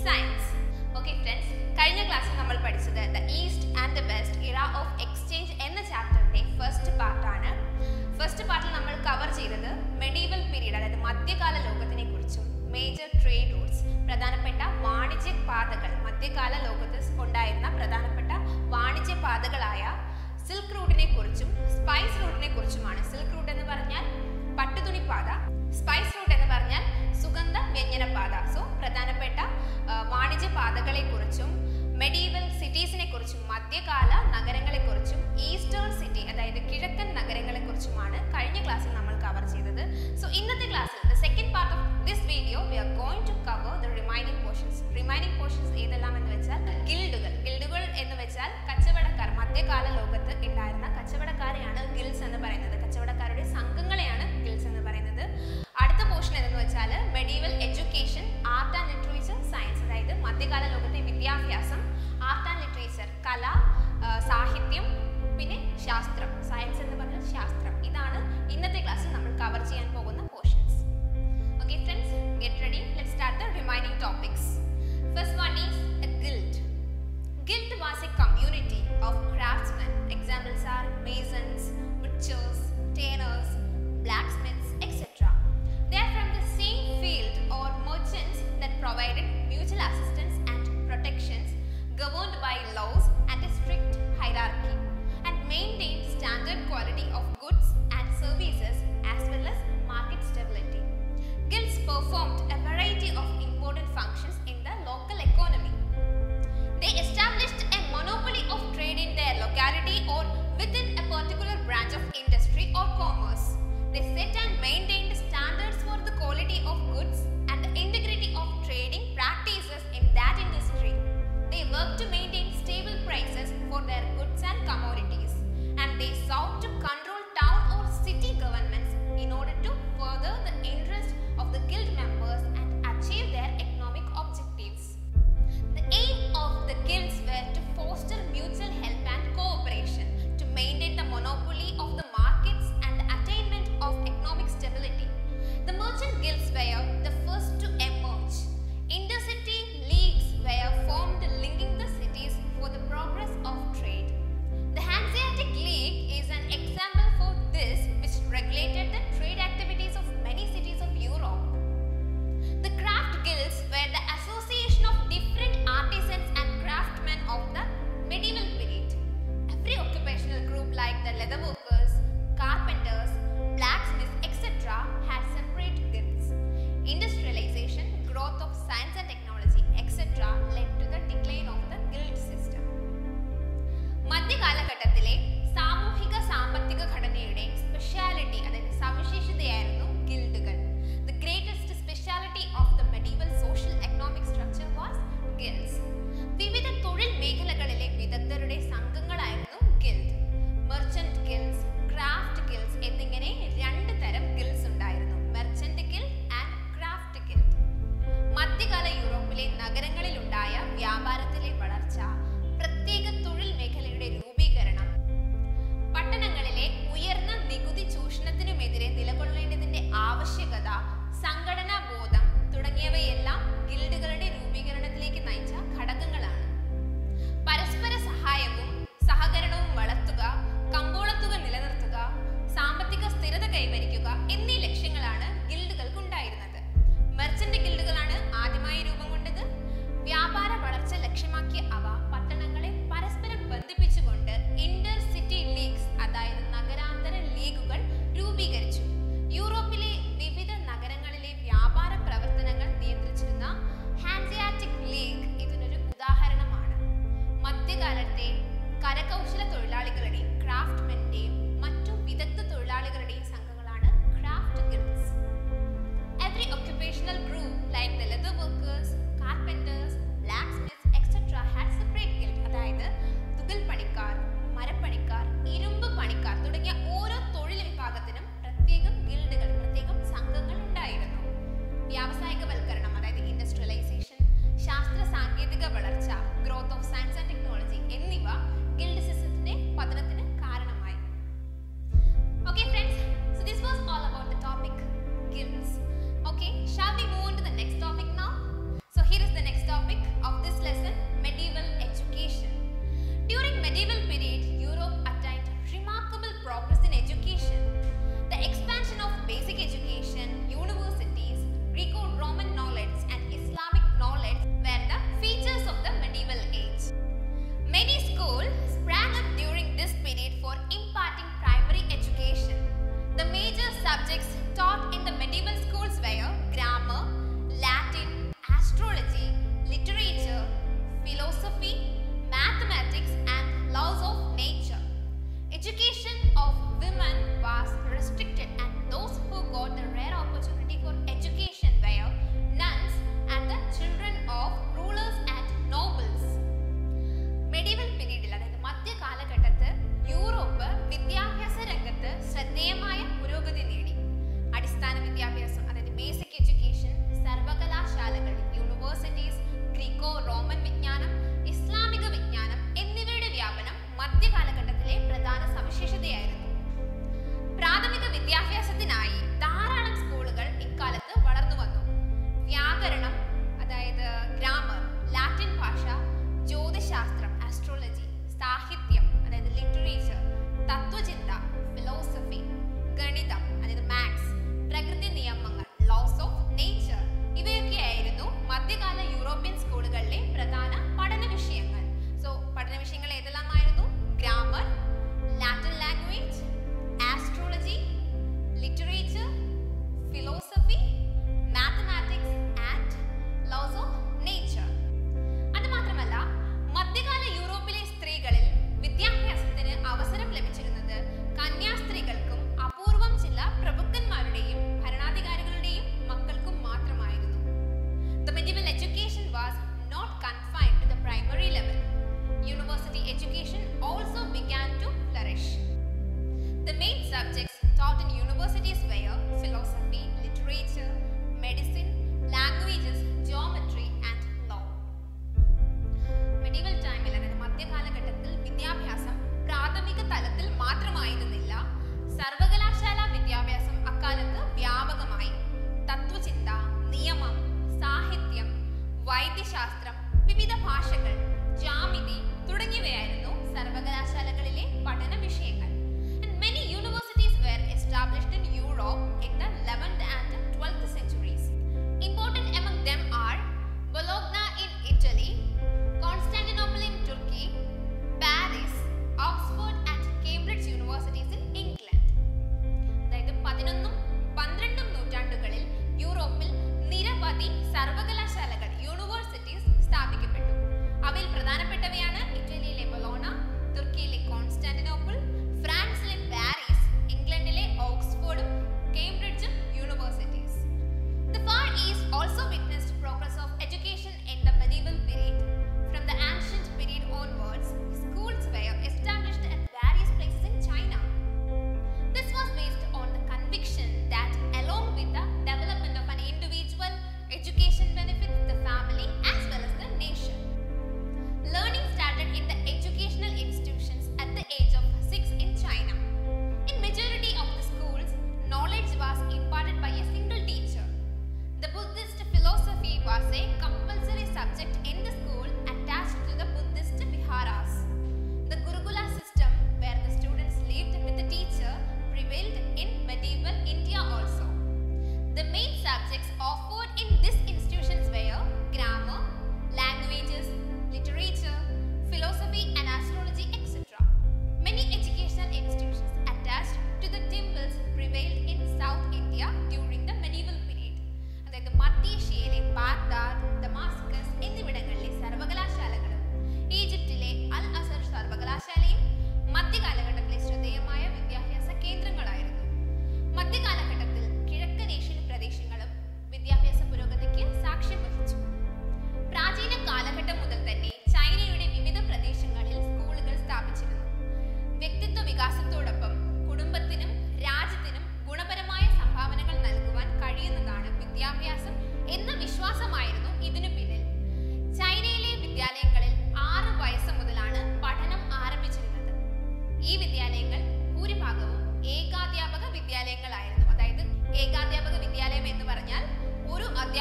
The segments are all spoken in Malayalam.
സയൻസ് ഓക്കെ ഫ്രണ്ട്സ് കഴിഞ്ഞ ക്ലാസ്സിൽ നമ്മൾ പഠിച്ചത് the east and the west era of exchange എന്ന ചാപ്റ്ററിന്റെ ഫസ്റ്റ് പാർട്ടാണ് ഫസ്റ്റ് പാർട്ടിൽ നമ്മൾ കവർ ചെയ്തത് മെഡീവൽ പീരീഡ് അതായത് മധ്യകാല ലോകത്തിനെ കുറിച്ചും മേജർ ട്രേഡ് റൂട്ട്സ് പ്രധാനപ്പെട്ട വാണിജ്യ പാതകൾ മധ്യകാല ലോകത്ത് ഉണ്ടായിരുന്ന പ്രധാനപ്പെട്ട വാണിജ്യ പാതകളായ സിൽക്ക് റൂട്ടിനെ കുറിച്ചും സ്പൈസ് റൂട്ടിനെ കുറിച്ചുമാണ് സിൽക്ക് റൂട്ട് എന്ന് പറഞ്ഞാൽ പട്ടുതുണി പാത സ്പൈസ് റൂട്ട് എന്ന് പറഞ്ഞാൽ സുഗന്ധ വ്യഞ്ജന പാത സോ പ്രധാനപ്പെട്ട ആ, വാണിജ്യ പാതകളെ കുറിച്ചും മെഡീവൽ സിറ്റീസിനെ കുറിച്ചും മധ്യകാല നഗരങ്ങളെ കുറിച്ചും ഈസ്റ്റേൺ സിറ്റി അതായത് കിഴക്കൻ നഗരങ്ങളെ കുറിച്ചുമാണ് കഴിഞ്ഞ ക്ലാസ്സിൽ നമ്മൾ കവർ ചെയ്തത് സോ ഇന്നത്തെ ക്ലാസ്സിൽ the second part of this video we are going to cover the remaining portions remaining portions ഏതെല്ലാം എന്ന് വെച്ചാൽ ഗിൽഡുകൾ ഗിൽഡുകൾ എന്ന് വെച്ചാൽ കച്ചവടക്കാർ മധ്യകാല ലോകത്ത് ഉണ്ടായിരുന്ന കച്ചവടക്കാരെയാണ് ഗിൽസ് എന്ന് പറയുന്നത് കച്ചവടക്കാരുടെ സംഘങ്ങളെയാണ് ഗിൽസ് എന്ന് പറയുന്നത് അടുത്ത പോർഷൻ എന്ന് വെച്ചാൽ medieval education art and literature science അതായത് മധ്യകാല ലോകത്തെ വിദ്യാഭ്യാസം ആർട്ട് ആൻഡ് ലിറ്ററേച്ചർ കല ആ, സാഹിത്യം പിന്നെ ശാസ്ത്രം സയൻസ് എന്ന് പറഞ്ഞാൽ ശാസ്ത്രം ഇതാണ് ഇന്നത്തെ ക്ലാസ്സിൽ നമ്മൾ കവർ ചെയ്യാൻ പോകുന്ന portions okay friends get ready let start the remaining topics first one is a guild Guild was a community of craftsmen. Examples are masons, butchers, tailors, blacksmiths, etc. They are from the same field or merchants that provided mutual assistance and protections governed by laws and a strict hierarchy and maintained standard quality of goods and services as well as market stability. Guilds performed a variety of important functions in the local economy. They established a monopoly of trade in their locality or within a particular branch of industry or commerce. They set and maintained standards for the quality of goods and the integrity of trading practices in that industry. They worked to maintain stable prices for their goods and commodities, and they sought to control town or city governments in order to further the interest of the guild members and achieve their economic objectives. The aim of the guilds were to foster mutual help and cooperation, to maintain the monopoly of the markets and the attainment of economic stability. The merchant guilds were the first to emerge. Intercity leagues were formed linking the cities for the progress of trade. The Hanseatic League is an example for this, which regulated the trade activities of many cities of Europe. The craft guilds were the association of different artisans and craftsmen of the medieval period. Every occupational group like the leather workers, carpenters, blacksmiths, etc. had separate guilds. Industrialization, growth of science and technology, etc. led to the decline of the guild system. മധ്യകാലഘട്ടത്തിലെ സാമൂഹിക സാമ്പത്തിക ഘടനയുടെ സ്പെഷ്യാലിറ്റി അതായത് സവിശേഷതയായിരുന്നു ഗിൽഡുകൾ the greatest speciality of the medieval social economic structure was guilds വിവിധ തൊഴിൽ മേഖലകളിലെ വിദഗ്ധരുടെ സംഘങ്ങളായിരുന്നു guild merchant guilds craft guilds എന്നിങ്ങനെ രണ്ട് തരം ഗിൽഡ്സ് ഉണ്ടായിരുന്നു merchant guild and craft guild മധ്യകാല യൂറോപ്പിലെ നഗരങ്ങളിലുണ്ടായ വ്യാപാരത്തിലെ വളർച്ച പ്രത്യേക തൊഴിൽ മേഖലയുടെ രൂപീകരണം പട്ടണങ്ങളിലെ ഉയർന്ന നികുതി ചൂഷണത്തിനുമെതിരെ നിലകൊള്ളേണ്ടതിന്റെ ആവശ്യകത സംഘടനാ ബോധം തുടങ്ങിയവയെല്ലാം ഗിൽഡുകളുടെ രൂപീകരണത്തിലേക്ക് നയിച്ച ഘടകങ്ങളാണ് പരസ്പര സഹായവും സഹകരണവും വളർത്തുക കമ്പോളത്തുക നിലനിർത്തുക സാമ്പത്തിക സ്ഥിരത കൈവരിക്കുക എന്നീ ലക്ഷ്യങ്ങളാണ് ഗിൽഡുകൾക്കുണ്ടായിരുന്നത് മെർച്ചന്റ് ഗിൽഡുകളാണ് ആദ്യമായി രൂപം കൊണ്ടത് വ്യാപാര വളർച്ച ലക്ഷ്യമാക്കിയ അവ പട്ടണങ്ങളെ പരസ്പരം ബന്ധിപ്പിച്ചുകൊണ്ട് ഇന്റർ സിറ്റി ലീഗ്സ് അതായത് നഗരാന്തര ലീഗുകൾ രൂപീകരിച്ചു യൂറോപ്പിലെ വിവിധ നഗരങ്ങളിലെ വ്യാപാര പ്രവർത്തനങ്ങൾ നിയന്ത്രിച്ചിരുന്ന ഹാൻസിയാറ്റിക് ലീഗ് ഇതിനൊരു ഉദാഹരണമാണ് മധ്യകാലത്തെ കരകൗശല തൊഴിലാളികളുടെയും ക്രാഫ്റ്റ്മെന്റെയും മറ്റു വിദഗ്ധ തൊഴിലാളികളുടെയും സംഘങ്ങളാണ് craft guilds Every occupational group like the leather workers, carpenters, blacksmiths, etc. had separate guild. അതായത് തുകൽ പണിക്കാർ മരപ്പണിക്കാർ ഇരുമ്പ് പണിക്കാർ തുടങ്ങിയ ഓരോ തൊഴിൽ വിഭാഗത്തിനും പ്രത്യേകം ഗിൽഡുകൾ പ്രത്യേകം സംഘങ്ങൾ ഉണ്ടായിരുന്നു വ്യാവസായികവൽക്കരണം അതായത് ഇൻഡസ്ട്രിയലൈസേഷൻ ശാസ്ത്ര സാങ്കേതിക വളർച്ച growth of science and technology എന്നിവ ഗിൽഡ് സിസ്റ്റത്തിന്റെ പതനത്തിന് കാരണമായി Okay, friends, so this was all about the topic guilds. Okay, shall we move on to the next topic now? So, here is the next topic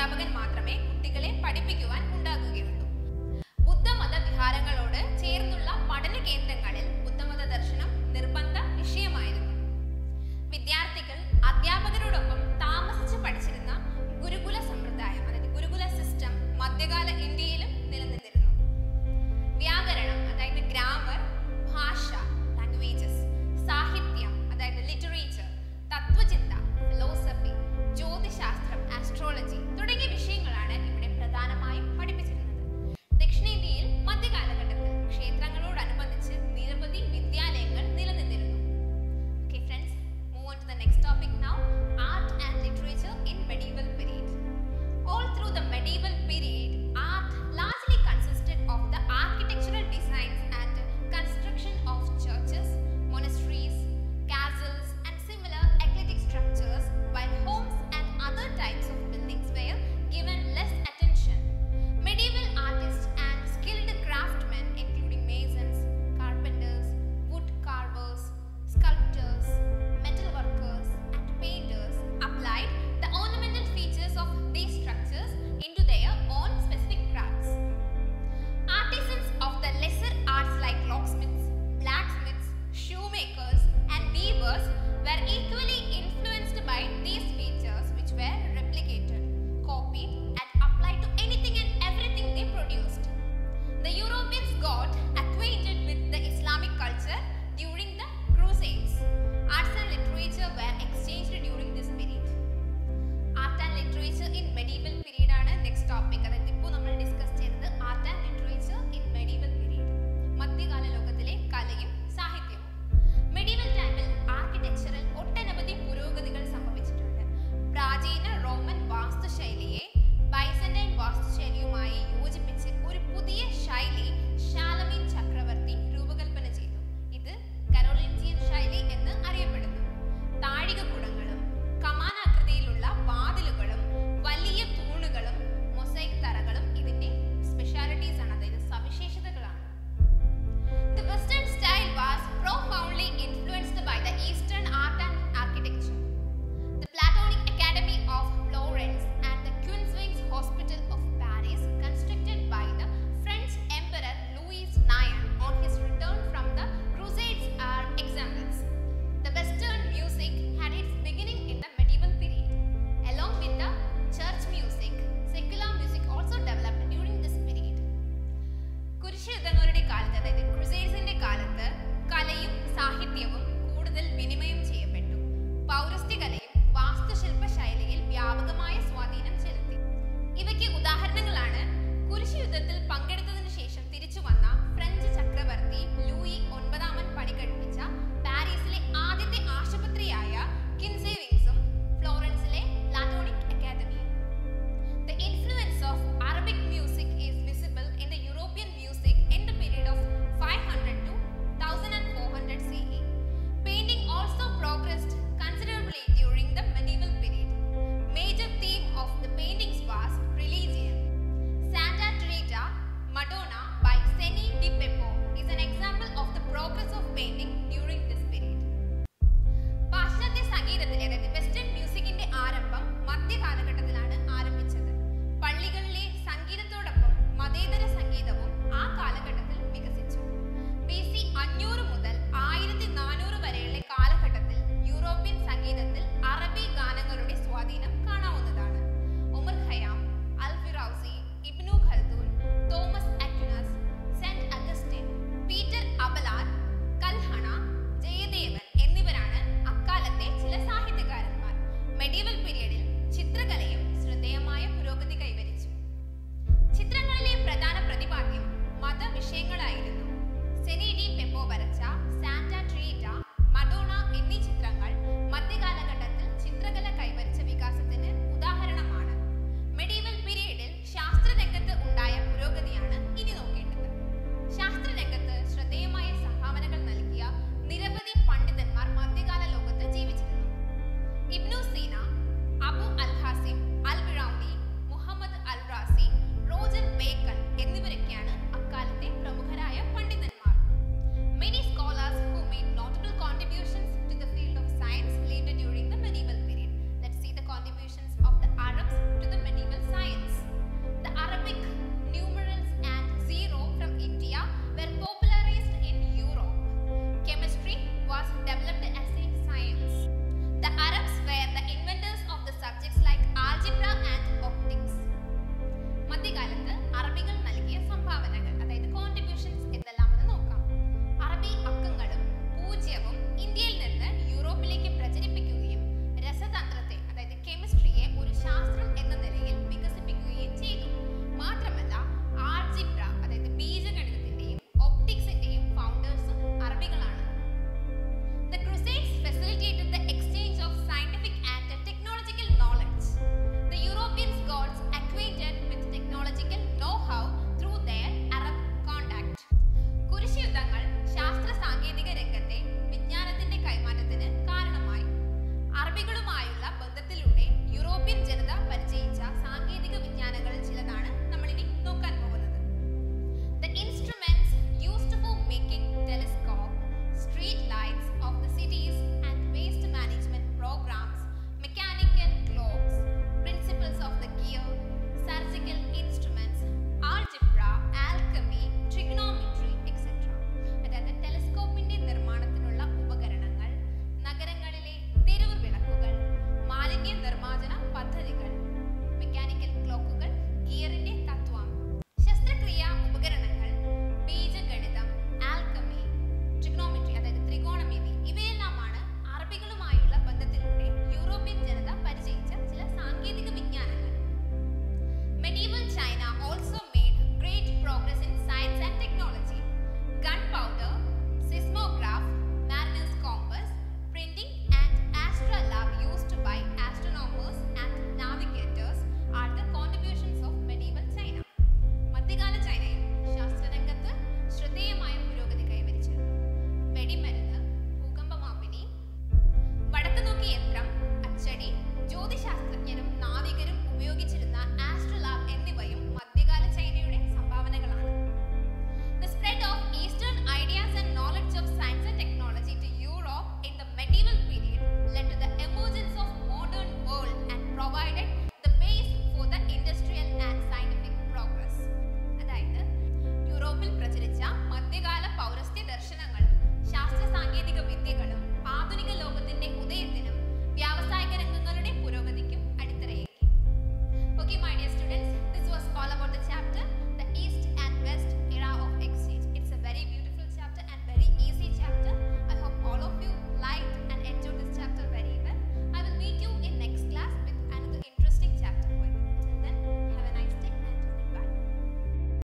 അധ്യാപകൻ മാത്രമേ കുട്ടികളെ പഠിപ്പിക്കുവാൻ ഉണ്ടാകുകയുള്ളൂ ബുദ്ധമത വിഹാരങ്ങളോട് ചേർന്നുള്ള പഠന കേന്ദ്രങ്ങളിൽ ബുദ്ധമത ദർശനം നിർബന്ധ വിഷയമായിരുന്നു വിദ്യാർത്ഥികൾ അധ്യാപകരോടൊപ്പം താമസിച്ച് പഠിച്ചിരുന്ന ഗുരുകുല സമ്പ്രദായം അതായത് ഗുരുകുല സിസ്റ്റം മധ്യകാല ഇന്ത്യയിലും നിലനിന്നിരുന്നു വ്യാകരണം അതായത് ഗ്രാമർ ഭാഷ ലാംഗ്വേജസ് സാഹിത്യം അതായത് ലിറ്ററേച്ചർ തത്വചിന്ത ഫിലോസഫി ജ്യോതിശാസ്ത്രം ആസ്ട്രോളജി തുടങ്ങിയ വിഷയങ്ങളാണ് ഇവിടെ പ്രധാനമായും പഠിപ്പിച്ചിരുന്നത് ദക്ഷിണേന്ത്യയിൽ മധ്യകാലഘട്ടത്തിൽ ക്ഷേത്രങ്ങളോടനുബന്ധിച്ച് നിരവധി വിദ്യാലയങ്ങൾ നിലനിന്നിരുന്നു Okay, friends, move on to the next topic now art and literature in medieval period. All through the medieval period, art largely consisted of the architectural designs and construction of churches, monasteries, castles, and similar eclectic structures, while homes and other types of buildings were given less attention. Medieval artists and skilled craftsmen, including masons, carpenters, wood carvers, sculptors, metal workers, and painters, applied the ornamental features of these structures into their own specific crafts. Artisans of the lesser arts like locksmiths, blacksmiths, shoemakers, and weavers were equally influenced by these features, which were replicated, copied, and applied to anything and everything they produced. The Europeans got acquainted with the Islamic culture during the Crusades. Arts and literature were exchanged during this period. Art and literature in medieval period ആണ് നെക്സ്റ്റ് ടോപ്പിക് അതായത് ഇപ്പോൾ നമ്മൾ ഡിസ്കസ് ചെയ്തത് art and literature in medieval period മധ്യകാല